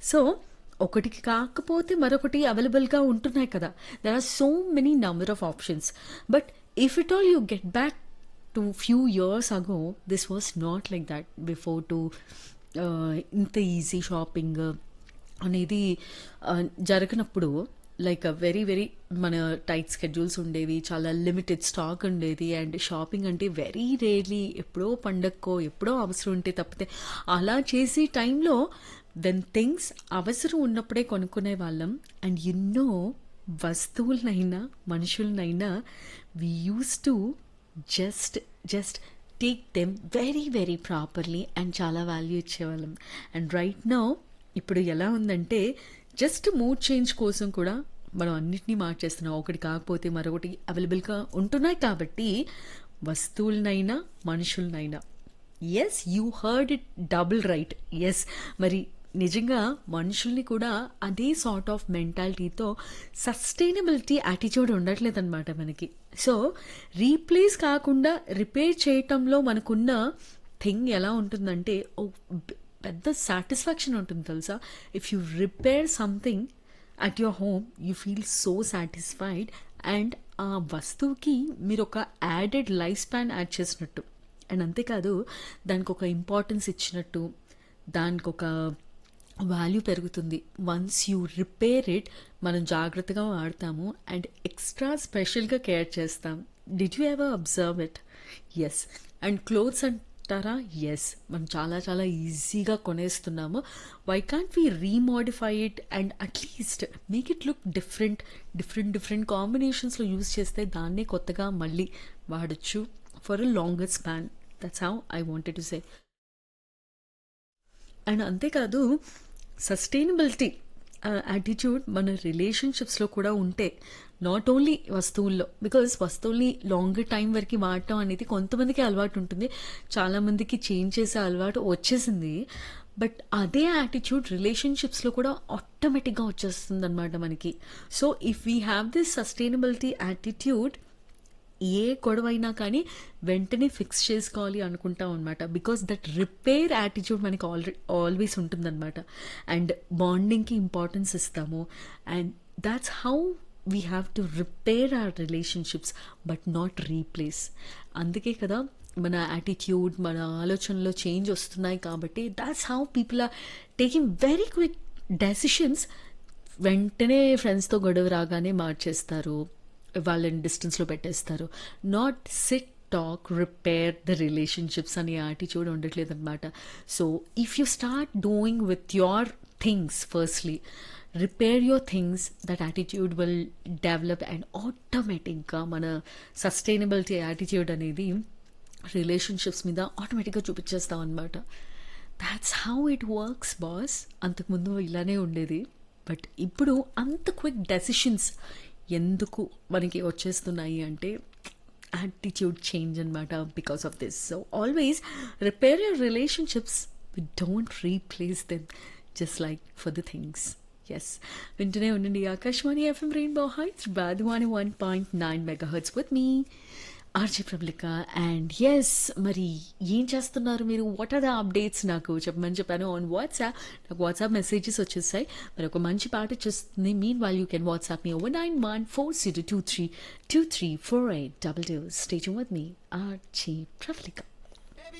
so ఒకటికి కాకపోతే మరొకటి అవైలబుల్గా ఉంటున్నాయి కదా there are so many number of options but if it all you get back to few years ago this was not like that before to ఇంత easy shopping అనేది ఆ, జరగనప్పుడు లైక్ వెరీ వెరీ మన టైట్ స్కెడ్యూల్స్ ఉండేవి చాలా limited stock ఉండేది and shopping అంటే very rarely ఎప్పుడో పండక్కో ఎప్పుడో అవసరం ఉంటే తప్పితే అలా చేసే టైంలో దెన్ థింగ్స్ అవసరం ఉన్నప్పుడే కొనుక్కునే వాళ్ళం అండ్ ఎన్నో వస్తువులనైనా మనుషులనైనా we use to just just take them very very properly and చాలా వాల్యూ ఇచ్చేవాళ్ళం అండ్ రైట్ నౌ ఇప్పుడు ఎలా ఉందంటే జస్ట్ మూడ్ చేంజ్ కోసం కూడా మనం అన్నిటినీ మార్చేస్తున్నాం ఒకటి కాకపోతే మరొకటి అవైలబుల్గా ఉంటున్నాయి కాబట్టి వస్తువులనైనా మనుషులనైనా yes you heard it double right yes మరి నిజంగా మనుషుల్ని కూడా అదే సార్ట్ ఆఫ్ మెంటాలిటీతో సస్టైనబిలిటీ యాటిట్యూడ్ ఉండట్లేదన్నమాట మనకి సో రీప్లేస్ కాకుండా రిపేర్ చేయటంలో మనకున్న థింగ్ ఎలా ఉంటుందంటే ఓ బ- పెద్ద సాటిస్ఫాక్షన్ ఉంటుంది తెలుసా if you repair something at your home you feel so satisfied and ఆ వస్తువుకి మీరు ఒక యాడెడ్ లైఫ్ స్పాన్ యాడ్ చేసినట్టు అండ్ అంతేకాదు దానికి ఒక ఇంపార్టెన్స్ ఇచ్చినట్టు దానికి ఒక వాల్యూ పెరుగుతుంది వన్స్ యూ రిపేర్ ఇట్ మనం జాగ్రత్తగా వాడతాము అండ్ ఎక్స్ట్రా స్పెషల్గా కేర్ చేస్తాం did you ever observe it yes and clothes అంటారా ఎస్ మనం చాలా చాలా ఈజీగా కొనేస్తున్నాము why can't we remodify it and at least make it look different different different కాంబినేషన్స్లో యూస్ చేస్తే దాన్నే కొత్తగా మళ్ళీ వాడచ్చు for a longer span that's how I wanted to say and అంతేకాదు సస్టైనబిలిటీ యాటిట్యూడ్ మన రిలేషన్షిప్స్లో కూడా ఉంటే నాట్ ఓన్లీ వస్తువుల్లో బికాజ్ వస్తువుల్ని లాంగ్ టైం వరకు వాడటం అనేది కొంతమందికి అలవాటు ఉంటుంది చాలామందికి చేంజ్ చేసే అలవాటు వచ్చేసింది బట్ అదే యాటిట్యూడ్ రిలేషన్షిప్స్లో కూడా ఆటోమేటిక్గా వచ్చేస్తుంది అనమాట మనకి so if we have this sustainability attitude ఏ గొడవైనా కానీ వెంటనే ఫిక్స్ చేసుకోవాలి అనుకుంటాం అనమాట బికాస్ దట్ రిపేర్ యాటిట్యూడ్ మనకి ఆల్రెడీ ఆల్వేస్ ఉంటుందన్నమాట అండ్ బాండింగ్కి ఇంపార్టెన్స్ ఇస్తాము and that's how we have to repair our relationships but not replace అందుకే కదా మన యాటిట్యూడ్ మన ఆలోచనలో చేంజ్ వస్తున్నాయి కాబట్టి that's how people are taking very quick decisions వెంటనే ఫ్రెండ్స్తో గొడవ రాగానే మార్చేస్తారు వాళ్ళని డిస్టెన్స్లో పెట్టేస్తారు not SIT talk repair the relationships అనే యాటిట్యూడ్ ఉండట్లేదు అనమాట so if you start doing with your things firstly repair your things that attitude will develop and ఆటోమేటిక్గా మన సస్టైనబిలిటీ యాటిట్యూడ్ అనేది రిలేషన్షిప్స్ మీద ఆటోమేటిక్గా చూపించేస్తాం అనమాట that's how it works boss అంతకుముందు ఇలానే ఉండేది బట్ ఇప్పుడు అంత క్విక్ డెసిషన్స్ ఎందుకు మనకి వచ్చేస్తున్నాయి అంటే యాటిట్యూడ్ చేంజ్ అనమాట because of this so always repair your relationships we don't replace them just like for the things yes వింటూనే ఉండండి ఆకాశవాణి ఎఫ్ఎం రెయిన్బో హైట్స్ బాధవాణి one point nine megahertz with me RJ Prabalika and yes మరి ఏం చేస్తున్నారు మీరు what are the updates నాకు చెప్పమని చెప్పాను ఆన్ వాట్సాప్ నాకు వాట్సాప్ మెసేజెస్ వచ్చేసాయి మరి ఒక మంచి పాట వచ్చేస్తుంది meanwhile you can WhatsApp me over nine one four zero two three two three four eight double two stage with me RJ Prabalika